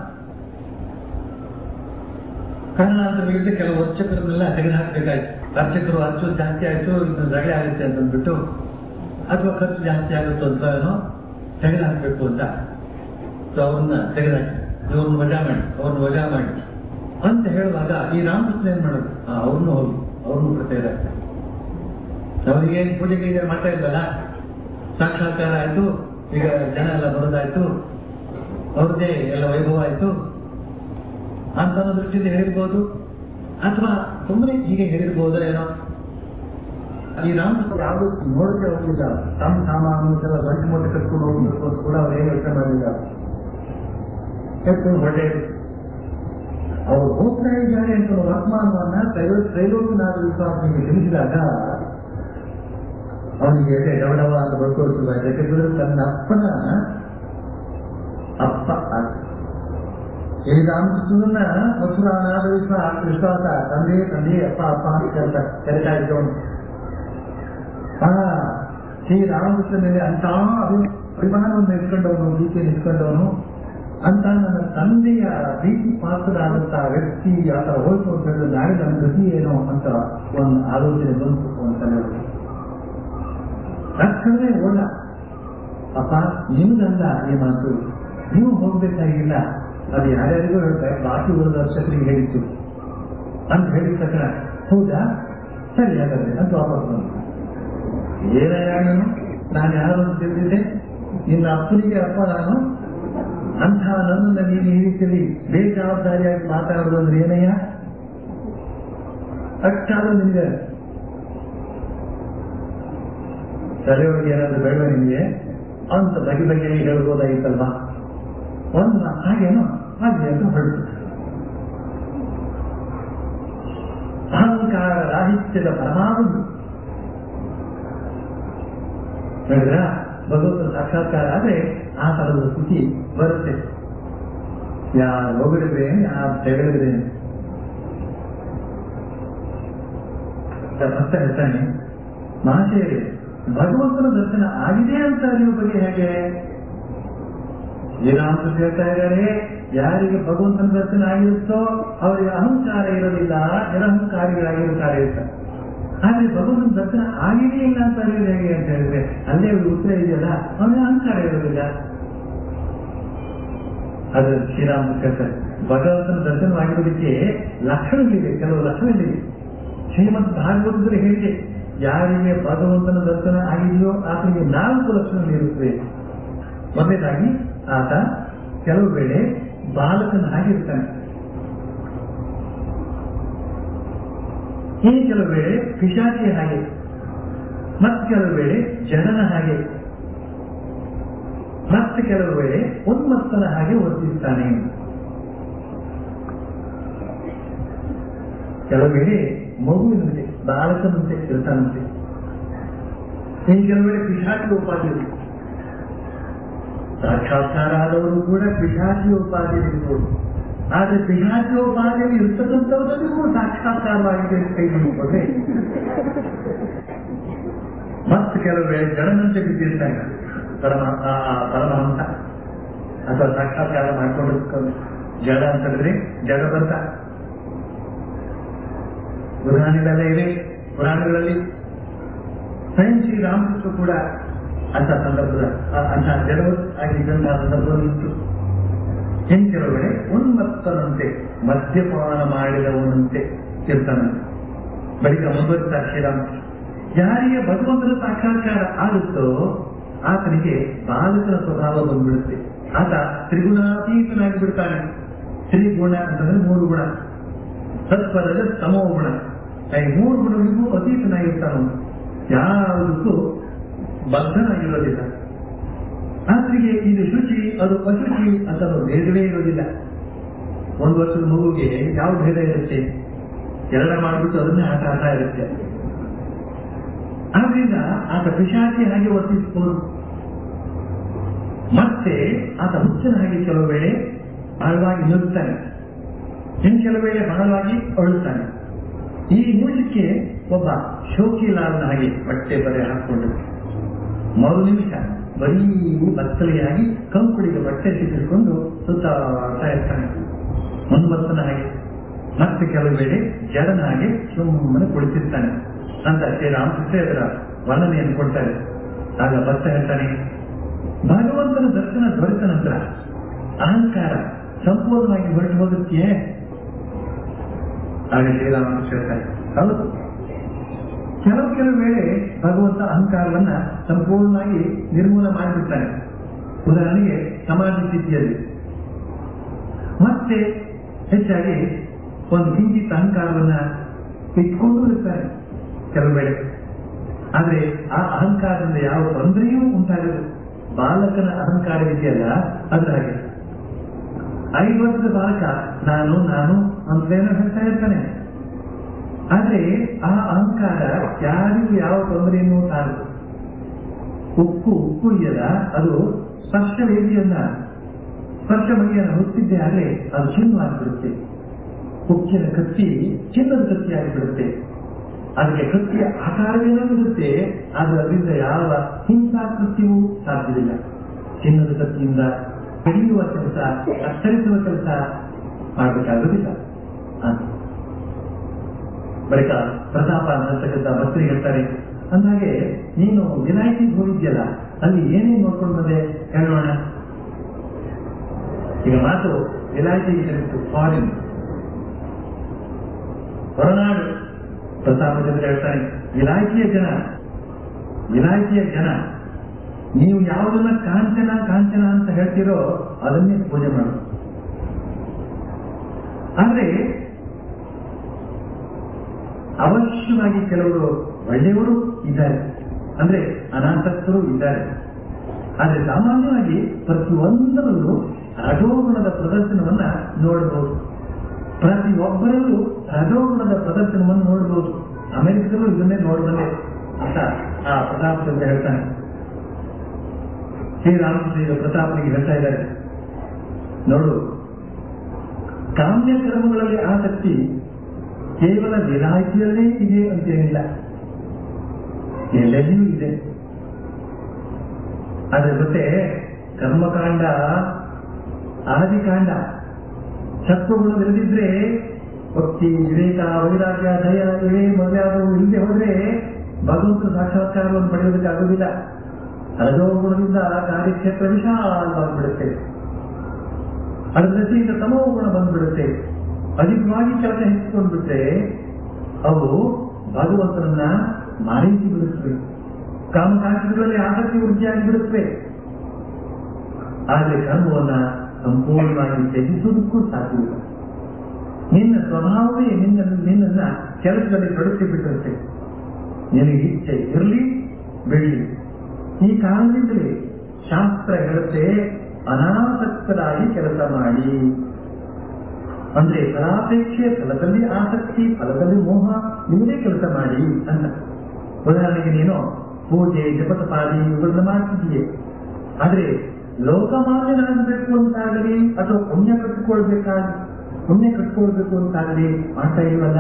ಕಾರಣಾಂತರಗಳಿಂದ ಕೆಲವು ಅರ್ಚಕರನ್ನೆಲ್ಲ ತೆಗೆದುಹಾಕಬೇಕಾಯ್ತು ಅರ್ಚಕರು ಹಚ್ಚೋದು ಜಾಸ್ತಿ ಆಯ್ತು ಇದನ್ನ ರಗಳೆ ಆಗುತ್ತೆ ಅಂತ ಅಂದ್ಬಿಟ್ಟು ಅಥವಾ ಖರ್ಚು ಜಾಸ್ತಿ ಆಗುತ್ತೋ ಅಂತ ಏನೋ ತೆಗೆದುಹಾಕಬೇಕು ಅಂತ ಸೊ ಅವ್ರನ್ನ ತೆಗೆದುಹಾಕಿ ಇವ್ರನ್ನ ವಜಾ ಮಾಡಿ ಅವ್ರನ್ನ ವಜಾ ಮಾಡಿ ಅಂತ ಹೇಳುವಾಗ ಈ ರಾಮಕೃಷ್ಣ ಏನ್ ಮಾಡೋದು ಆ, ಅವ್ರನ್ನೂ ಹೋಗಿ ಅವ್ರನ್ನೂ ಕೂಡ ತೆಗೆದುಹಾಕ್ತಾರೆ ಅವರಿಗೆ ಪೂಜೆ ಗೀಜೆ ಮಾಡ್ತಾ ಇಲ್ವಲ್ಲ ಸಾಕ್ಷಾತ್ಕಾರ ಆಯ್ತು ಈಗ ಜನ ಎಲ್ಲ ಬರೋದಾಯ್ತು ಅವ್ರದ್ದೇ ಎಲ್ಲ ವೈಭವ ಆಯ್ತು ಅಂತ ಅನ್ನೋ ದೃಷ್ಟಿಯಿಂದ ಹೇಳಿರ್ಬೋದು ಅಥವಾ ಸುಮ್ಮನೆ ಹೀಗೆ ಹೇಳಿರ್ಬೋದೋ ಏನೋ ಈ ರಾಮಕೃಷ್ಣ ಯಾವುದು ನೋಡಕ್ಕೆ ಹೋಗಿಲ್ಲ ತಮ್ಮ ಸಾಮಾನು ಎಲ್ಲ ಗಂಟು ಮೊಟ್ಟೆ ಕಟ್ಕೊಂಡು ಹೋಗ್ಬೇಕು ಕೂಡ ಅವ್ರು ಏನು ಯೋಚನೆ ಮಾಡಲಿಲ್ಲ ಎತ್ಕೊಂಡು ಹೊಟ್ಟೆ ಅವ್ರು ಹೋಗ್ತಾ ಇದ್ದಾರೆ ಅಂತ ವರ್ತಮಾನವನ್ನ ತ್ರೈಲೋ ತ್ರೈಲೋಕನಾಥ ವಿಶ್ವಾಸನಿಗೆ ತಿಳಿಸಿದಾಗ ಅವನಿಗೆ ಎದೆ ಡವಡವ ಅಂತ ಬರ್ಕೊಳ್ತಿಲ್ಲ ಯಾಕಂದ್ರೆ ತನ್ನ ಅಪ್ಪನ ಅಪ್ಪ ಆತ. ಈ ರಾಮಕೃಷ್ಣನ ಮಥುರಾನಾದ ವಿಶ್ವಾಸ ವಿಶ್ವಾಸ ತಂದೆ ತಂದೆ ಅಪ್ಪ ಅಪ್ಪ ಅಂತ ಕರೀತಾ ಕರಿತಾ ಇದ್ದವನು ಆ ಶ್ರೀ ರಾಮಕೃಷ್ಣನಿಗೆ ಅಂತ ಅಭಿ- ಅಭಿಮಾನವನ್ನು ಇಟ್ಕೊಂಡವನು ಪ್ರೀತಿಯನ್ನು ಇಟ್ಕೊಂಡವನು ಅಂತ ನನ್ನ ತಂದೆಯ ಪ್ರೀತಿ ಪಾತ್ರರಾದಂತಹ ವ್ಯಕ್ತಿ ಆ ಥರ ಹೋಯ್ತು ಅಂತ ಹೇಳಿದ್ರೆ ನಾಳೆ ನನ್ನ ಗತಿ ಏನೋ ಅಂತ ಒಂದು ಆಲೋಚನೆ ಬಂತು ಅಂತ ಹೇಳಿ ತಕ್ಷಣವೇ ಓಡ ಅಪ್ಪ ನಿಮ್ಗಂದ ಈ ಮಾತು ನೀವು ಹೋಗ್ಬೇಕಾಗಿಲ್ಲ ಅದು ಯಾರ್ಯಾರಿಗೂ ಹೇಳ್ತಾರೆ ಬಾಕಿ ಉಳಿದ ಅರ್ಚಕರಿಗೆ ಹೇಳಿತ್ತು ಅಂತ ಹೇಳಿದ ತಕ್ಷಣ ಹೌದಾ ಸರಿ ಹಾಗಾದ್ರೆ ಅಂತ ವಾಪಸ್ ಬಂದು ಏನಯ್ಯ ನೀನು ನಾನು ಯಾರು ಅಂತ ತಿಳಿದಿದ್ದೆ ನಿನ್ನ ಅಪ್ಪನಿಗೆ ಅಪ್ಪ ನಾನು ಅಂಥ ನನ್ನನ್ನು ನೀನು ಈ ರೀತಿಯಲ್ಲಿ ಬೇಜವಾಬ್ದಾರಿಯಾಗಿ ಮಾತಾಡೋದು ಅಂದ್ರೆ ಏನಯ್ಯ ಅಷ್ಟಾದ್ರೂ ನಿನಗೆ ತಲೆಯೊಳಗೆ ಏನಾದ್ರು ಬೇಡ ನಿಮಗೆ ಅಂತ ಬಗೆ ಬಗೆಯಾಗಿ ಹೇಳ್ಬೋದಾಗಿತ್ತಲ್ವಾ ಒಂದು ಹಾಗೇನೋ ಹಾಗೆ ಅಂತ ಹೊರಟು ಅಹಂಕಾರ ರಾಹಿತ್ಯದ ಪರಮಾವಧಿ ಹೇಳಿದ್ರ ಭಗವಂತನ ಸಾಕ್ಷಾತ್ಕಾರ ಆದ್ರೆ ಆ ತರದ ಸ್ಥಿತಿ ಬರುತ್ತೆ ಯಾರು ಹೊಗಳಿದ್ರೆ ಯಾರು ತೆಗಳಿದ್ರೆ ಮತ್ತೆ ಹೇಳ್ತಾನೆ ಮಹಾಶಯರೇ ಭಗವಂತನ ದರ್ಶನ ಆಗಿದೆ ಅಂತ ನೀವು ಬಗ್ಗೆ ಹೇಗೆ ಶ್ರೀರಾಮಕೃಷ್ಣ ಹೇಳ್ತಾ ಇದ್ದಾರೆ ಯಾರಿಗೆ ಭಗವಂತನ ದರ್ಶನ ಆಗಿರುತ್ತೋ ಅವರಿಗೆ ಅಹಂಕಾರ ಇರೋದಿಲ್ಲ ನಿರಹಂಕಾರಿಗಳಾಗಿರುತ್ತಾರೆ ಅಂತ ಆದ್ರೆ ಭಗವಂತನ ದರ್ಶನ ಆಗಿದೆ ಇಲ್ಲ ಅಂತ അറിಯೋದು ಹೇಗೆ ಅಂತ ಹೇಳಿದ್ರೆ ಅಲ್ಲೇ ಒಂದು ಉತ್ತರ ಇದೆಯಲ್ಲ ಅವನಿಗೆ ಅಹಂಕಾರ ಇರೋದಿಲ್ಲ ಅದು ಶ್ರೀರಾಮ ಹೇಳ್ತಾರೆ ಭಗವಂತನ ದರ್ಶನವಾಗಿರೋದಕ್ಕೆ ಲಕ್ಷಣಗಳಿವೆ ಕೆಲವು ಲಕ್ಷಣಗಳಿವೆ ಶ್ರೀಮಂತ ಭಾಗವತದಲ್ಲಿ ಹೇಳಿದೆ ಯಾರಿಗೆ ಭಗವಂತನ ದರ್ಶನ ಆಗಿದೆಯೋ ಆತನಿಗೆ ನಾಲ್ಕು ಲಕ್ಷಣಗಳಿರುತ್ತವೆ ಮೊದಲನೇದಾಗಿ ಆತ ಕೆಲವು ವೇಳೆ ಬಾಲಕನ ಹಾಗಿರ್ತಾನೆ ಈ ಕೆಲವು ವೇಳೆ ಪಿಶಾಚಿಯ ಹಾಗೆ ಮತ್ತೆ ಕೆಲವು ವೇಳೆ ಜನನ ಹಾಗೆ ಮತ್ತೆ ಕೆಲವು ವೇಳೆ ಉನ್ಮತ್ತನ ಹಾಗೆ ವರ್ತಿಸ್ತಾನೆ ಕೆಲವು ವೇಳೆ ಮಗುವಿನಂತೆ ಬಾಲಕನಂತೆ ಇರ್ತಾನಂತೆ ಇನ್ನು ಕೆಲವು ವೇಳೆ ಪಿಶಾಚಿ ಉಪಾಧಿ ಸಾಕ್ಷಾತ್ಕಾರ ಆದವರು ಕೂಡ ಪಿಶಾಚಿ ಉಪಾಧಿ ಇರ್ಬೋದು ಆದ್ರೆ ಪಿಶಾಚಿ ಉಪಾಧಿಯಲ್ಲಿ ಇರ್ತಕ್ಕಂಥವರಿಗೂ ಸಾಕ್ಷಾತ್ಕಾರವಾಗಿದೆ ಕೈ ಮುಗಿಕೊಂಡ್ರೆ ಮತ್ತೆ ಕೆಲವು ವೇಳೆ ಜಡನಂತೆ ಬಿದ್ದಿರ್ತಾನೆ ಪರಮ ಆ ಪರಮಹಂಸ ಅಥವಾ ಸಾಕ್ಷಾತ್ಕಾರ ಮಾಡ್ಕೊಂಡಿರ್ಕೊಂಡು ಜಡ ಅಂತಂದ್ರೆ ಜಡಬಂತ ಉದಾಹರಣೆಗಳೆಲ್ಲ ಇವೆ ಪುರಾಣಗಳಲ್ಲಿ ಸ್ವಯಂ ಶ್ರೀರಾಮಕೃಷ್ಣ ಕೂಡ ಅಂತ ಸಂದರ್ಭದ ಅಂತ ಜಡ ಆಗಿದ್ದಂತಹ ಸಂದರ್ಭದಲ್ಲಿ ಇತ್ತು ಇನ್ನು ಕೆಲವು ವೇಳೆ ಉನ್ಮತ್ತನಂತೆ ಮದ್ಯಪಾನ ಮಾಡಿದವನಂತೆ ಇರ್ತಾನಂತೆ ಬಳಿಕ ಮುಂದುವರಿತಾರೆ ಶ್ರೀರಾಮಕೃಷ್ಣ ಯಾರಿಗೆ ಭಗವಂತನ ಸಾಕ್ಷಾತ್ಕಾರ ಆಗುತ್ತೋ ಆತನಿಗೆ ಬಾಲಕನ ಸ್ವಭಾವ ಬಂದ್ಬಿಡುತ್ತೆ ಆತ ತ್ರಿಗುಣಾತೀತನಾಗಿ ಬಿಡ್ತಾನೆ ತ್ರಿಗುಣ ಅಂತಂದ್ರೆ ಮೂರು ಗುಣ ಸತ್ವರದ ತಮೋ ಗುಣ ಈ ಮೂರು ಗುಣಗಳಿಗೂ ಅತೀತನಾಗಿರ್ತಾನ ಯಾವುದಕ್ಕೂ ಬದ್ಧನಾಗಿರೋದಿಲ್ಲ ಆತನಿಗೆ ಇದು ಶುಚಿ ಅದು ಅಶುಚಿ ಅಂತ ಭೇದವೇ ಇರೋದಿಲ್ಲ ಒಂದು ವರ್ಷದ ಮಗುಗೆ ಯಾವ ಭೇದ ಇರುತ್ತೆ ಎಲ್ಲ ಮಾಡಿಬಿಟ್ಟು ಅದನ್ನೇ ಆಟ ಆಟ ಇರುತ್ತೆ ಆದ್ರಿಂದ ಆತ ಪಿಶಾಚಿ ಹಾಗೆ ವರ್ತಿಸಬಹುದು ಮತ್ತೆ ಆತ ಹುಚ್ಚನ ಹಾಗೆ ಕೆಲವು ವೇಳೆ ಆಳವಾಗಿ ನಿಲ್ತಾನೆ ಇನ್ನು ಕೆಲವು ವೇಳೆ ಬಹಳವಾಗಿ ಅಳುತ್ತಾನೆ ಈ ಮೂಷಕ್ಕೆ ಒಬ್ಬ ಶೋಕಿಲಾಲನ ಹಾಗೆ ಬಟ್ಟೆ ಬರೆ ಹಾಕೊಂಡು ಮರು ನಿಮಿಷ ಬರೀ ಬತ್ತಲೆಯಾಗಿ ಕಂಕುಡಿಗೆ ಬಟ್ಟೆ ಸಿಕ್ಕಿಸಿಕೊಂಡು ಸುತ್ತಾಡ್ತಾ ಇರ್ತಾನೆ ಮುನ್ಮತ್ತನ ಹಾಗೆ ಮತ್ತೆ ಕೆಲವು ವೇಳೆ ಜಡನ ಹಾಗೆ ಸುಮ್ಮನೆ ಕುಳಿತಿರ್ತಾನೆ ಅಂತ ಶ್ರೀರಾಮಕೃಷ್ಣ ಅದರ ವರ್ಣನೆಯನ್ನು ಕೊಡ್ತಾರೆ ಆಗ ಭಕ್ತ ಹೇಳ್ತಾನೆ ಭಗವಂತನ ದರ್ಶನ ದೊರೆತ ನಂತರ ಅಹಂಕಾರ ಸಂಪೂರ್ಣವಾಗಿ ಹೊರಟು ಹೋಗುತ್ತೆ ಆಗ ಶ್ರೀರಾಮಕೃಷ್ಣ ಹೇಳ್ತಾರೆ ಹೌದು ಕೆಲವು ಕೆಲವು ವೇಳೆ ಭಗವಂತ ಅಹಂಕಾರವನ್ನ ಸಂಪೂರ್ಣವಾಗಿ ನಿರ್ಮೂಲ ಮಾಡಿಬಿಡ್ತಾನೆ ಉದಾಹರಣೆಗೆ ಸಮಾಧಿ ಸ್ಥಿತಿಯಲ್ಲಿ ಮತ್ತೆ ಹೆಚ್ಚಾಗಿ ಒಂದು ಕಿಂಚಿತ್ ಅಹಂಕಾರವನ್ನ ಇಟ್ಕೊಂಡು ಇರ್ತಾರೆ ಕೆಲವು ವೇಳೆ ಆದ್ರೆ ಆ ಅಹಂಕಾರದಿಂದ ಯಾವ ತೊಂದರೆಯೂ ಉಂಟಾಗದು ಬಾಲಕನ ಅಹಂಕಾರ ಇದೆಯಲ್ಲ ಅದ್ರ ಹಾಗೆ ಐದು ವರ್ಷದ ಬಾಲಕ ನಾನು ನಾನು ಅಂತೇನೋ ಹೇಳ್ತಾ ಇರ್ತಾನೆ ಆದ್ರೆ ಆ ಅಹಂಕಾರ ಯಾರಿಗೂ ಯಾವ ತೊಂದರೆಯನ್ನು ತಾರದು ಉಕ್ಕು ಉಕ್ಕು ಇದೆಯಲ್ಲ ಅದು ಸ್ಪರ್ಶ ವೇದಿಯನ್ನ ಸ್ಪರ್ಶ ಮಣಿಯನ್ನು ಹುಟ್ಟಿದ್ದೆ ಆದ್ರೆ ಅದು ಚಿನ್ನವಾಗಿಬಿಡುತ್ತೆ ಉಕ್ಕಿನ ಕತ್ತಿ ಚಿನ್ನದ ಕತ್ತಿ ಆಗಿಬಿಡುತ್ತೆ ಅದಕ್ಕೆ ಕತ್ತಿಯ ಆಕಾರವೇನೋ ಇರುತ್ತೆ ಆದ್ರೆ ಅದರಿಂದ ಯಾವ ಹಿಂಸಾಕೃತ್ಯವೂ ಸಾಧ್ಯವಿಲ್ಲ ಚಿನ್ನದ ಕತ್ತಿಯಿಂದ ಕಡಿಯುವ ಕೆಲಸ ಕತ್ತರಿಸುವ ಕೆಲಸ ಮಾಡಬೇಕಾಗುವುದಿಲ್ಲ ಅದು ಬಳಿಕ ಪ್ರತಾಪ ಅಂತಕ್ಕಂಥ ಭಕ್ತರಿಗೆ ಹೇಳ್ತಾರೆ ಅಂದಾಗೆ ನೀನು ವಿನಾಯಕಿಗೆ ಹೋಗಿದ್ಯಲ್ಲ ಅಲ್ಲಿ ಏನೇನು ನೋಡ್ಕೊಂಡು ಬಂದೆ ಹೇಳೋಣ ಈಗ ಮಾತು ಇಲಾಖೆಗೆ ಜನಿತ್ತು ಫಾರಿನ್ ಹೊರನಾಡು ಪ್ರತಾಪಚಂದ್ರ ಹೇಳ್ತಾನೆ ಇಲಾಖೆಯ ಜನ ಇಲಾಖೆಯ ಜನ ನೀವು ಯಾವುದನ್ನ ಕಾಂಚನ ಕಾಂಚನ ಅಂತ ಹೇಳ್ತೀರೋ ಅದನ್ನೇ ಪೂಜೆ ಮಾಡು ಆದ್ರೆ ಅವಶ್ಯವಾಗಿ ಕೆಲವರು ಒಳ್ಳೆಯವರು ಇದ್ದಾರೆ ಅಂದ್ರೆ ಅನಾಸಕ್ತರು ಇದ್ದಾರೆ ಆದ್ರೆ ಸಾಮಾನ್ಯವಾಗಿ ಪ್ರತಿಯೊಂದರಲ್ಲೂ ರಜೋಗುಣದ ಪ್ರದರ್ಶನವನ್ನ ನೋಡಬಹುದು ಪ್ರತಿಯೊಬ್ಬರಲ್ಲೂ ರಜೋಗುಣದ ಪ್ರದರ್ಶನವನ್ನು ನೋಡಬಹುದು ಅಮೆರಿಕದಲ್ಲೂ ಇದನ್ನೇ ನೋಡಬಲ್ಲೆ ಅಂತ ಆ ಪ್ರತಾಪಚಂದ್ರ ಹೇಳ್ತಾನೆ ಶ್ರೀರಾಮಕೃಷ್ಣ ಪ್ರತಾಪನಿಗೆ ಹೇಳ್ತಾ ಇದ್ದಾರೆ ನೋಡು ಕಾಮ್ಯ ಕರ್ಮಗಳಲ್ಲಿ ಆಸಕ್ತಿ ಕೇವಲ ವಿಲಾಯಿತಿಯಲ್ಲೇ ಇದೆ ಅಂತೇನಿಲ್ಲ ಎಲ್ಲೆಲ್ಲಿಯೂ ಇದೆ ಅದರ ಜೊತೆ ಕರ್ಮಕಾಂಡ ಆದಿಕಾಂಡ ಸತ್ವಗುಣವಿಲ್ಲದಿದ್ರೆ ಭಕ್ತಿ ವಿವೇಕ ವೈರಾಗ್ಯ ದಯ ಇವೇ ಮೊದಲಾದವು ಇಲ್ಲದೆ ಹೋದ್ರೆ ಭಗವಂತನ ಸಾಕ್ಷಾತ್ಕಾರವನ್ನು ಪಡೆಯೋದಕ್ಕೆ ಆಗುವುದಿಲ್ಲ ರಜೋಗುಣದಿಂದ ಕಾರ್ಯಕ್ಷೇತ್ರ ವಿಶಾಲವಾಗಿಬಿಡುತ್ತೆ ಅದರ ಜೊತೆಯಿಂದ ತಮೋ ಗುಣ ಬಂದ್ಬಿಡುತ್ತೆ ಅಧಿಕವಾಗಿ ಕೆಲಸ ಹೆಚ್ಚಿಕೊಂಡ್ಬಿಟ್ರೆ ಅವು ಭಗವಂತನನ್ನ ಮಾರೀತಿ ಬಿಡುತ್ತವೆ ಕಾಮಕಾಂಕ್ಷಗಳಲ್ಲಿ ಆಸಕ್ತಿ ವೃದ್ಧಿಯಾಗಿ ಬಿಡುತ್ತವೆ ಆದರೆ ಕರ್ಮವನ್ನ ಸಂಪೂರ್ಣವಾಗಿ ತ್ಯಜಿಸುವುದಕ್ಕೂ ಸಾಧ್ಯವಿಲ್ಲ ನಿನ್ನ ಸ್ವಭಾವವೇ ನಿನ್ನ ನಿನ್ನನ್ನ ಕೆಲಸದಲ್ಲಿ ತೊಡಸಿ ಬಿಟ್ಟಿರುತ್ತೆ ನಿನಗೆ ಇಚ್ಛೆ ಇರಲಿ ಬಿಡಲಿ ಈ ಕಾರಣದಿಂದಲೇ ಶಾಸ್ತ್ರ ಹೇಳುತ್ತೆ ಅನಾಸಕ್ತರಾಗಿ ಕೆಲಸ ಮಾಡಿ ಅಂದ್ರೆ ಫಲಾಪೇಕ್ಷೆ ಫಲದಲ್ಲಿ ಆಸಕ್ತಿ ಫಲದಲ್ಲಿ ಮೋಹ ನಿಮ್ಮದೇ ಕೆಲಸ ಮಾಡಿ ಅಂತ ಉದಾಹರಣೆಗೆ ನೀನು ಪೂಜೆ ಜಪತಪಾದಿ ಇವುಗಳನ್ನ ಮಾಡ್ತಿದ್ದೀಯೆ ಆದ್ರೆ ಲೋಕಮಾನ್ಯನಾಗಬೇಕು ಅಂತಾಗಲಿ ಅಥವಾ ಪುಣ್ಯ ಕಟ್ಟಿಕೊಳ್ಬೇಕಾಗಿ ಪುಣ್ಯ ಕಟ್ಕೊಳ್ಬೇಕು ಅಂತಾಗಲಿ ಮಾಡ್ತಾ ಇಲ್ವಲ್ಲ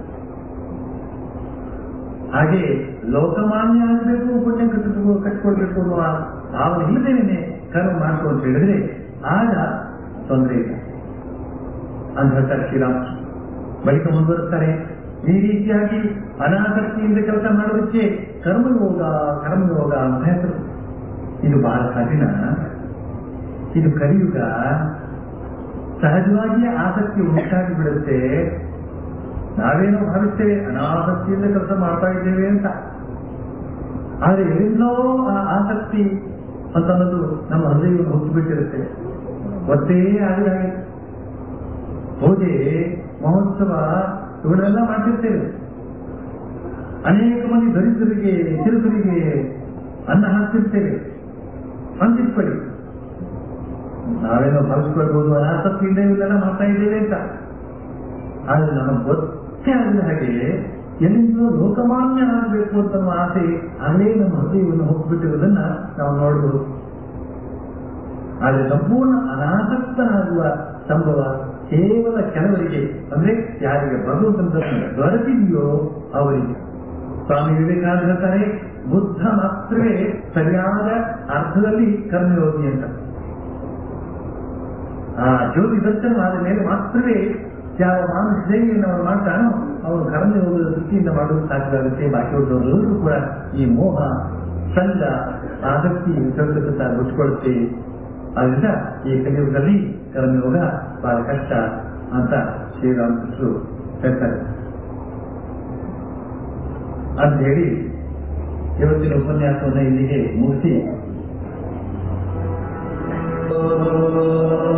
ಹಾಗೆ ಲೋಕಮಾನ್ಯ ಆಗಬೇಕು ಪುಣ್ಯ ಕಟ್ಟಿಕೊ ಕಟ್ಕೊಳ್ಬೇಕು ಅನ್ನುವ ಭಾವನೆ ಇಲ್ಲದೇನೆ ಕರ್ಮ ಮಾಡ್ಕೊ ಅಂತ ಹೇಳಿದ್ರೆ ಆಗ ತೊಂದರೆ ಇಲ್ಲ ಅಂತ ಹೇಳ್ತಾರೆ ಶ್ರೀರಾಮ್ ಬಳಿಕ ಮುಂದುವರುತ್ತಾರೆ ಈ ರೀತಿಯಾಗಿ ಅನಾಸಕ್ತಿಯಿಂದ ಕೆಲಸ ಮಾಡೋದಕ್ಕೆ ಕರ್ಮಯೋಗ ಕರ್ಮಯೋಗ ಅಂತ ಹೆಸರು ಇದು ಬಹಳ ಕಠಿಣ ಇದು ಕಲಿಯುಗ ಸಹಜವಾಗಿಯೇ ಆಸಕ್ತಿ ಉಂಟಾಗಿ ಬಿಡುತ್ತೆ ನಾವೇನೋ ಭಾವಿಸ್ತೇವೆ ಅನಾಸಕ್ತಿಯಿಂದ ಕೆಲಸ ಮಾಡ್ತಾ ಇದ್ದೇವೆ ಅಂತ ಆದ್ರೆ ಎಲ್ಲೋ ಆ ಆಸಕ್ತಿ ಅಂತ ಅನ್ನೋದು ನಮ್ಮ ಹೃದಯವನ್ನು ಹುಟ್ಟಿಬಿಟ್ಟಿರುತ್ತೆ ಒತ್ತೇ ಆಗಿದೆ ಹಾಗೆ ಪೂಜೆ ಮಹೋತ್ಸವ ಇವುಗಳೆಲ್ಲ ಮಾಡ್ತಿರ್ತೇವೆ ಅನೇಕ ಮಂದಿ ದರಿದ್ರರಿಗೆ ಚಿರುಕರಿಗೆ ಅನ್ನ ಹಾಕ್ತಿರ್ತೇವೆ ಅಂತಿಟ್ಕೊಳ್ಳಿ ನಾವೇನೋ ಭಾವಿಸ್ಕೊಳ್ಬಹುದು ಅನಾಸಕ್ತಿಯಿಂದ ಇವೆಲ್ಲ ಮಾಡ್ತಾ ಇದ್ದೇವೆ ಅಂತ ಆದ್ರೆ ನಮಗೆ ಗೊತ್ತೇ ಆಗದ ಹಾಗೆ ಎಲ್ಲಿಂದಲೋ ಲೋಕಮಾನ್ಯ ಆಗಬೇಕು ಅಂತ ನಮ್ಮ ಆಸೆ ಆಗಲೇ ನಮ್ಮ ಹೃದಯವನ್ನು ಹೋಗ್ಬಿಟ್ಟಿರುವುದನ್ನ ನಾವು ನೋಡಬಹುದು ಆದರೆ ಸಂಪೂರ್ಣ ಅನಾಸಕ್ತನಾಗುವ ಸಂಭವ ಕೇವಲ ಕೆಲವರಿಗೆ ಅಂದ್ರೆ ಯಾರಿಗೆ ಭಗವಂತನ ದರ್ಶನ ದೊರೆತಿದೆಯೋ ಅವರಿಗೆ ಸ್ವಾಮಿ ವಿವೇಕಾನಂದ ಹೇಳ್ತಾರೆ ಬುದ್ಧ ಮಾತ್ರವೇ ಸರಿಯಾದ ಅರ್ಥದಲ್ಲಿ ಕರ್ಮಯೋಗಿ ಅಂತ ಆ ಜ್ಯೋತಿ ದರ್ಶನವಾದ ಮೇಲೆ ಮಾತ್ರವೇ ಯಾವ ಮಾನಸ ಸೇವೆಯನ್ನು ಅವರು ಮಾಡ್ತಾನೋ ಅವರು ಕರ್ಮಯೋಗದ ದೃಷ್ಟಿಯಿಂದ ಮಾಡುವುದು ಸಾಧ್ಯವಾಗುತ್ತೆ ಬಾಕಿ ಉಳಿದವರೆಲ್ಲರೂ ಕೂಡ ಈ ಮೋಹ ಸಂಘ ಆಸಕ್ತಿ ವಿಸರ್ಜಕತ ಬಿಟ್ಕೊಳ್ಳುತ್ತೆ ಆದ್ರಿಂದ ಈ ಕಲಿಯುಗದಲ್ಲಿ ಕರ್ಮಯೋಗ ಬಹಳ ಕಷ್ಟ ಅಂತ ಶ್ರೀರಾಮಕೃಷ್ಣರು ಹೇಳ್ತಾರೆ ಅಂತ ಹೇಳಿ ಇವತ್ತಿನ ಉಪನ್ಯಾಸವನ್ನು ಇಲ್ಲಿಗೆ ಮುಗಿಸಿ